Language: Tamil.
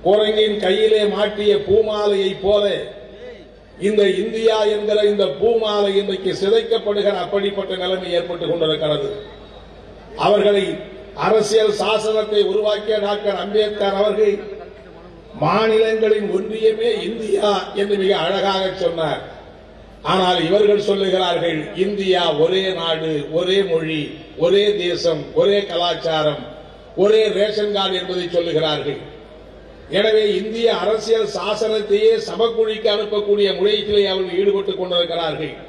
குரங்கின் கையிலே மாட்டிய பூமாலையைப் போல இந்த இந்தியா என்கிற இந்த பூமாலை இன்றைக்கு சிதைக்கப்படுகிற அப்படிப்பட்ட நிலைமை ஏற்பட்டுக் கொண்டிருக்கிறது அவர்களை அரசியல் சாசனத்தை உருவாக்கிய டாக்டர் அம்பேத்கர் அவர்கள் மாநிலங்களின் ஒன்றியமே இந்தியா என்று மிக அழகாக சொன்னார் ஆனால் இவர்கள் சொல்லுகிறார்கள் இந்தியா ஒரே நாடு ஒரே மொழி ஒரே தேசம் ஒரே கலாச்சாரம் ஒரே ரேஷன் கார்டு என்பதை சொல்லுகிறார்கள் எனவே இந்திய அரசியல் சாசனத்தையே சபக்குழிக்கு அனுப்பக்கூடிய முயற்சியிலே அவர்கள் ஈடுபட்டுக் கொண்டிருக்கிறார்கள்